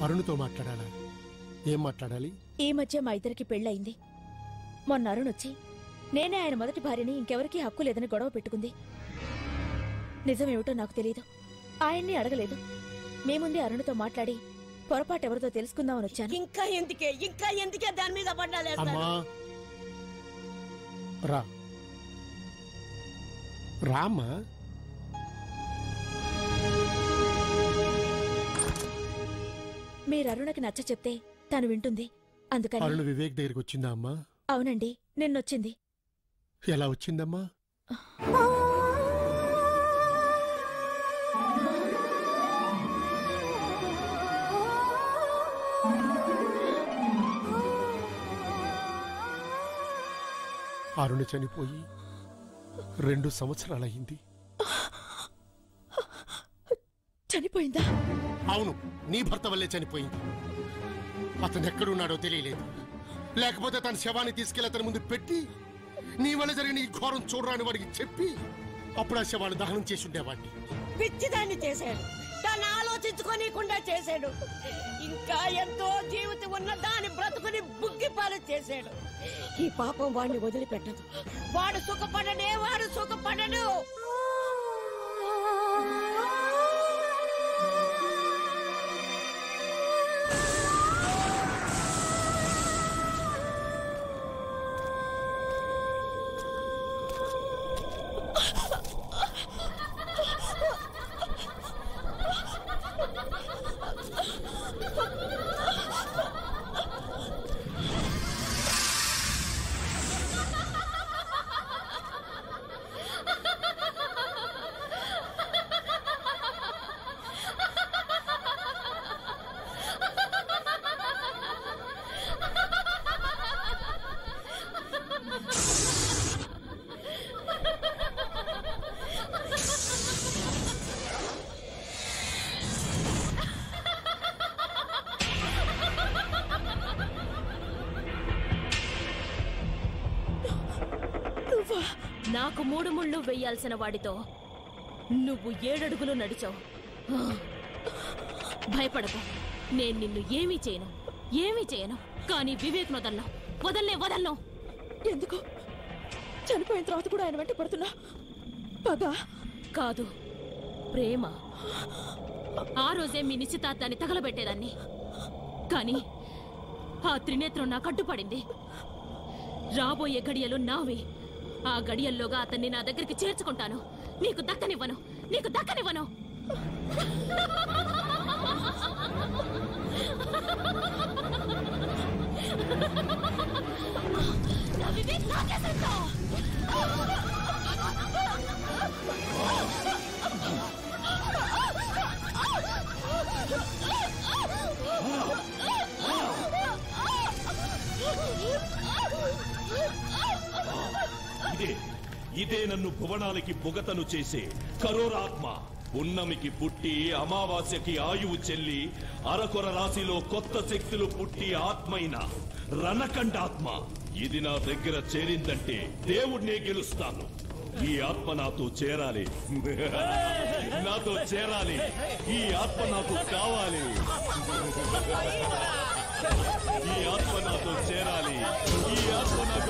అరుణ్తో మాట్లాడాలా ఏం మాట్లాడాలి ఈ మధ్య మా ఇద్దరికి పెళ్ళయింది మొన్న అరుణ్ వచ్చి నేనే ఆయన మొదటి భార్యని ఇంకెవరికీ హక్కు లేదని గొడవ పెట్టుకుంది నిజమేమిటో నాకు తెలియదు ఆయన్ని అడగలేదు మీ ముందే అరుణ్తో మాట్లాడి పొరపాటు ఎవరితో తెలుసుకుందామని వచ్చాను ఇంకా ఎందుకే ఇంకా ఎందుకే దాని మీద పడ్డాలేస్తారు అమ్మా రా రామ్మా మీరు అరుణకి నచ్చ చెప్తే తను వింటుంది అందుకని అరుణ్ వివేక్ దగ్గరికి వచ్చిందా అమ్మా అవునండి నిన్నొచ్చింది ఎలా వచ్చిందమ్మా అరుణ్ చనిపోయి రెండు సంవత్సరాలయ్యింది చనిపోయిందా అవును నీ భర్త వల్లే చనిపోయింది అతను ఎక్కడున్నాడో తెలియలేదు లేకపోతే తన శవాన్ని తీసుకెళ్లి అతని ముందు పెట్టి నీ వల్ల జరిగిన ఈ ఘోరం చూడరాని వాడికి చెప్పి అప్పుడు ఆ శవాన్ని దహనం చేసి ఉండేవాడిని పిచ్చిదాన్ని చేశాడు దాన్ని ఆలోచించుకోనీయకుండా చేశాడు ఇంకా ఎంతో జీవితం ఉన్న దాని బ్రతుకుని బుగ్గిపాలు చేశాడు ఈ పాపం వాడిని వదిలిపెట్టదు వాడు సుఖపడనే వాడు సుఖపడడు నాకు మూడు ముళ్ళు వెయ్యాల్సిన వాడితో నువ్వు ఏడడుగులు నడిచావు ఆ. భయపడకు నేను నిన్ను ఏమీ చేయను ఏమీ చేయను కానీ వివేక్ వదలను వదల్లే వదలను ఎందుకు చనిపోయిన తర్వాత కూడా ఆయన వెంట పడుతున్నా పగ కాదు ప్రేమ ఆ రోజే మీ నిశ్చితార్థాన్ని తగలబెట్టేదాన్ని కానీ ఆ త్రినేత్రం నాకు అడ్డుపడింది రాబోయే గడియలు నావి ఆ గడియల్లోగా అతన్ని నా దగ్గరికి చేర్చుకుంటాను నీకు దక్కనివ్వను నీకు దక్కనివ్వను నా వివేక్ నాకే సొంతం. ఇదే ఇదే నన్ను భువనాలకి బుగతను చేసే కరోరాత్మ పున్నమికి పుట్టి అమావాస్యకి ఆయువు చెల్లి అరకొర రాశిలో కొత్త శక్తులు పుట్టి ఆత్మైన రణకండాత్మ ఇది నా దగ్గర చేరిందంటే దేవుడినే గెలుస్తాను ఈ ఆత్మ నాతో చేరాలి నాతో చేరాలి ఈ ఆత్మ నాకు కావాలి ఈ ఆత్మ నాతో చేరాలి ఈ ఆత్మ నాకు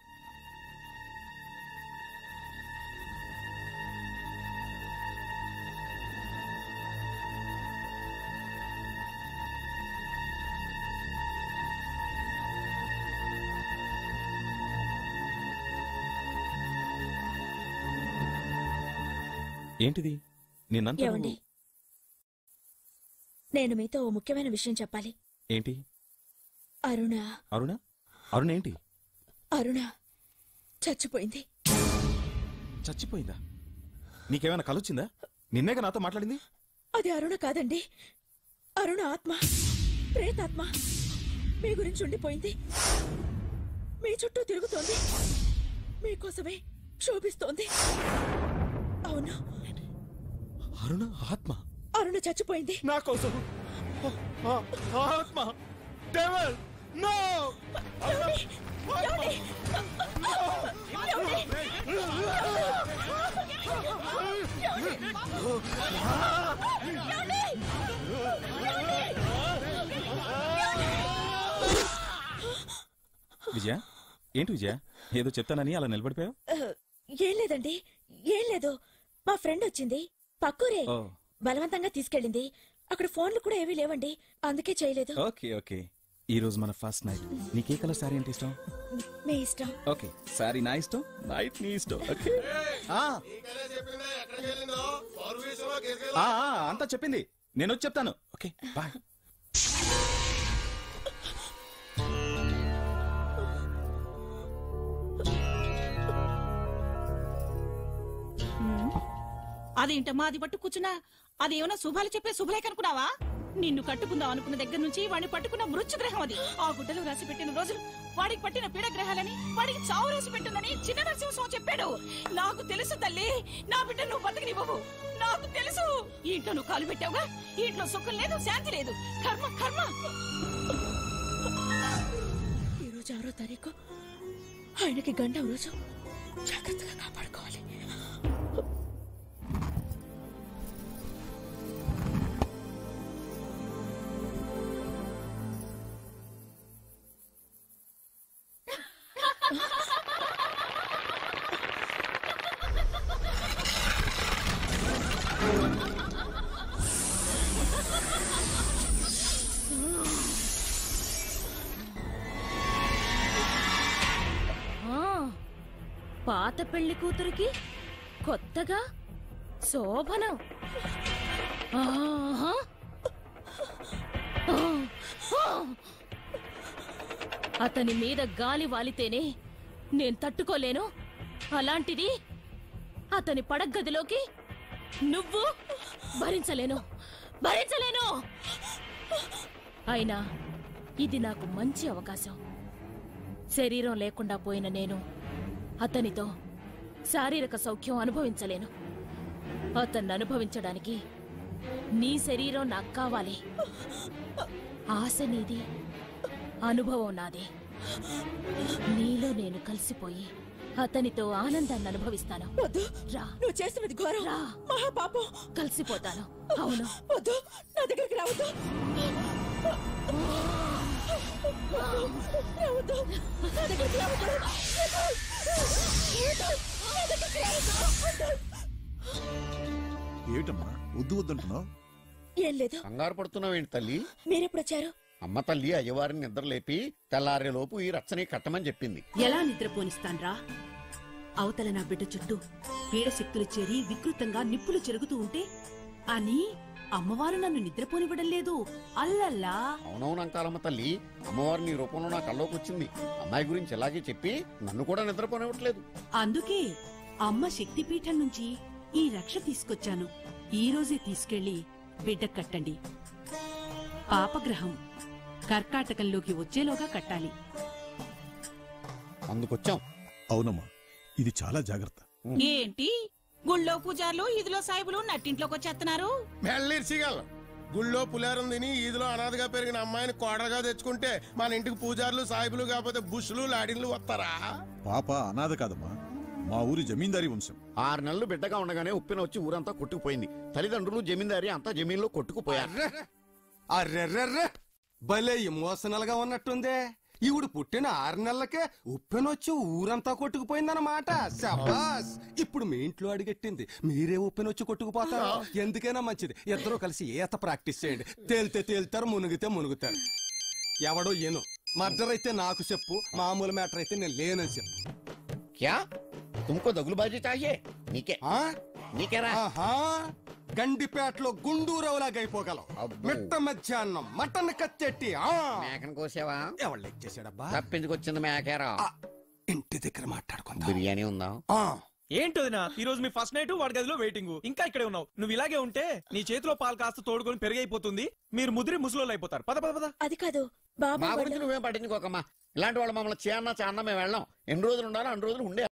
ఏంటిది నిన్నంతా ఏమండి నువ్వు- నేను మీతో ఓ ముఖ్యమైన విషయం చెప్పాలి ఏంటి అరుణ అరుణ అరుణ ఏంటి అరుణ చచ్చిపోయింది చచ్చిపోయిందా నీకేమైనా కలొచ్చిందా నిన్నేగా నాతో మాట్లాడింది అది అరుణ కాదండి అరుణ ఆత్మ ప్రేతాత్మ మీ గురించి ఉండిపోయింది మీ చుట్టూ తిరుగుతోంది మీకోసమే శోభిస్తోంది అవును అరుణ ఆత్మ అరుణ చచ్చిపోయింది నా కోసం ఆత్మ డెవల్ నో ఏమండి? ఏమండి? ఏమండి? ఏమండి? విజయ ఏంటి విజయ ఏదో చెప్తానని అలా నిలబడిపోయావు ఆ, ఏం లేదండి ఏం లేదు మా ఫ్రెండ్ వచ్చింది పక్కూరే ఓ బలవంతంగా తీసుకెళ్ళింది అక్కడ ఫోన్లు కూడా ఏవీ లేవండి అందుకే చేయలేదు ఓకే ఓకే ఈ రోజు మన ఫస్ట్ నైట్ నీకే కలర్ సారీ అంటే ఇష్టం మీ ఇష్టం ఓకే సారీ నా ఇష్టం నైట్ నీ ఇష్టం ఓకే ఆ, ఆ, ఆ, అంతా చెప్పింది నేను వచ్చి చెప్తాను ఓకే బాయ్ అదేంటమ్మా అది పట్టు కూర్చున్నా అదేమన్నా శుభాలు చెప్పే శుభలేఖ అనుకున్నావా నిన్ను కట్టుకుందాం అనుకున్న దగ్గర నుంచి వాడిని పట్టుకున్న మృత్యుగ్రహం అది ఆ గుడ్డలో రాసి పెట్టిన రోజులు వాడికి పట్టిన పీడగ్రహాలని వాడికి చావు రాసి పెట్టిందని చిన్న నరసింహస్వామి చెప్పాడు నాకు తెలుసు తల్లి నా బిడ్డ నువ్వు బతకనివ్వవు నాకు తెలుసు ఈ ఇంట్లో నువ్వు కాలు పెట్టావుగా ఈ ఇంట్లో సుఖం లేదు శాంతి లేదు కర్మ కర్మ ఈ రోజు ఆరో తారీఖు ఆయనకి గండం రోజు జాగ్రత్తగా కాపాడుకోవాలి ఆ, పాత పెళ్లి కూతురికి కొత్తగా శోభనం ఆహా. ఆ, ఆ. అతని మీద గాలి వాలితేనే నేను తట్టుకోలేను అలాంటిది అతని పడగదిలోకి నువ్వు భరించలేను భరించలేను అయినా ఇది నాకు మంచి అవకాశం శరీరం లేకుండా పోయిన నేను అతనితో శారీరక సౌఖ్యం అనుభవించలేను అతన్ని అనుభవించడానికి నీ శరీరం నాకు కావాలి ఆశ నీది అనుభవం నాది నీలో నేను కలిసిపోయి అతనితో ఆనందాన్ని అనుభవిస్తాను వద్దు రా నువ్వు చేస్తున్నది ఘోరం రా. మహాపాపం కలిసిపోతాను అవును వద్దు నా దగ్గరికి రావద్దు రావద్దు నా దగ్గరికి రావద్దు ఏమిటమ్మా వద్దు వద్దంటున్నావు ఏం లేదు కంగారు పడుతున్నావేంటి తల్లి మీరెప్పుడొచ్చారు అమ్మ తల్లి అయ్యవారిని నిద్ర లేపి తెల్లారేలోపు ఈ రచ్చని కట్టమని చెప్పింది ఎలా నిద్రపోనిస్తాన్రా అవతల నా బిడ్డ చుట్టూ పీడశక్తులు చేరి వికృతంగా నిప్పులు చెరుగుతూ ఉంటే అని అమ్మవారు నన్ను నిద్రపోనివ్వడం లేదు అల్లల్లా అవునవునంకాలమ్మ తల్లి అమ్మవారిని ఈ రూపంలో నా కల్లోకి వచ్చింది అమ్మాయి గురించి ఇలాగే చెప్పి నన్ను కూడా నిద్రపోనివ్వట్లేదు అందుకే అమ్మ శక్తిపీఠం నుంచి ఈ రక్ష తీసుకొచ్చాను ఈ రోజే తీసుకెళ్లి బిడ్డ కట్టండి పాపగ్రహం కర్కాటకంలోకి వచ్చేలోగా కట్టాలి అందుకొచ్చాం అవునమ్మా ఇది చాలా జాగ్రత్త ఏంటి గుళ్ళో పూజార్లు ఇదిలో సాయిబులు నట్టింట్లోకి వచ్చేస్తున్నారు మెల్లిర్చిగల గుళ్ళో పులేరం తిని ఈదిలో అనాథగా పెరిగిన అమ్మాయిని కోడలుగా తెచ్చుకుంటే మన ఇంటికి పూజారులు సాయిబులు కాకపోతే బుష్లు లాడిన్లు వస్తారా పాప అనాథ కాదమ్మా మా ఊరి జమీందారీ వంశం ఆరు నెలలు బిడ్డగా ఉండగానే ఉప్పిన వచ్చి ఊరంతా కొట్టుకుపోయింది తల్లిదండ్రులు జమీందారి అంతా జమీన్లో కొట్టుకుపోయారు అర్రెర్రెర్రె భలే ఎమోషనల్ గా ఉన్నట్టుందే ఈవిడ పుట్టిన ఆరు నెలలకే ఉప్పెనొచ్చి ఊరంతా కొట్టుకుపోయిందన్నమాట శబాస్ ఇప్పుడు మీ ఇంట్లో అడిగెట్టింది మీరే ఉప్పెనొచ్చి కొట్టుకుపోతారు ఎందుకైనా మంచిది ఇద్దరూ కలిసి ఈత ప్రాక్టీస్ చేయండి తేలితే తేలుతారు మునిగితే మునుగుతారు ఎవడో ఏను మర్డర్ అయితే నాకు చెప్పు మామూలు మ్యాటర్ అయితే నేను లేనని చెప్పు క్యా తుమ్కో దగులుబాజీ చాయే నీకే ఆ? నీకేరా ఆహా గండిపేటలో గుండూరవులాగా అయిపోగలవు అబ్బో. మిట్ట మధ్యాహ్నం మటన్ కత్తెట్టి ఆ మేకను కోసావా ఎవరు లెక్కేసాడబ్బా తప్పించుకొచ్చింది మేకేరా ఆ, ఇంటి దగ్గర మాట్లాడుకుందాం బిర్యానీ ఉందా ఆ, ఏంటి వదినా ఈ రోజు మీ ఫస్ట్ నైట్ వాడి గదిలో వెయిటింగ్ ఇంకా ఇక్కడే ఉన్నావు నువ్వు ఇలాగే ఉంటే నీ చేతిలో పాలు కాస్త తోడుకొని పెరిగైపోతుంది మీరు ముదిరి ముసలోళ్ళు అయిపోతారు పద పద పద అది కాదు బాబు మా వాళ్ళ- గురించి నువ్వేం పట్టించుకోకమ్మా ఇలాంటి వాళ్ళు మమ్మల్ని చేయన్నా చాన్నా మేము వెళ్ళాం ఎన్ని రోజులు ఉండాలో అన్ని రోజులు ఉండే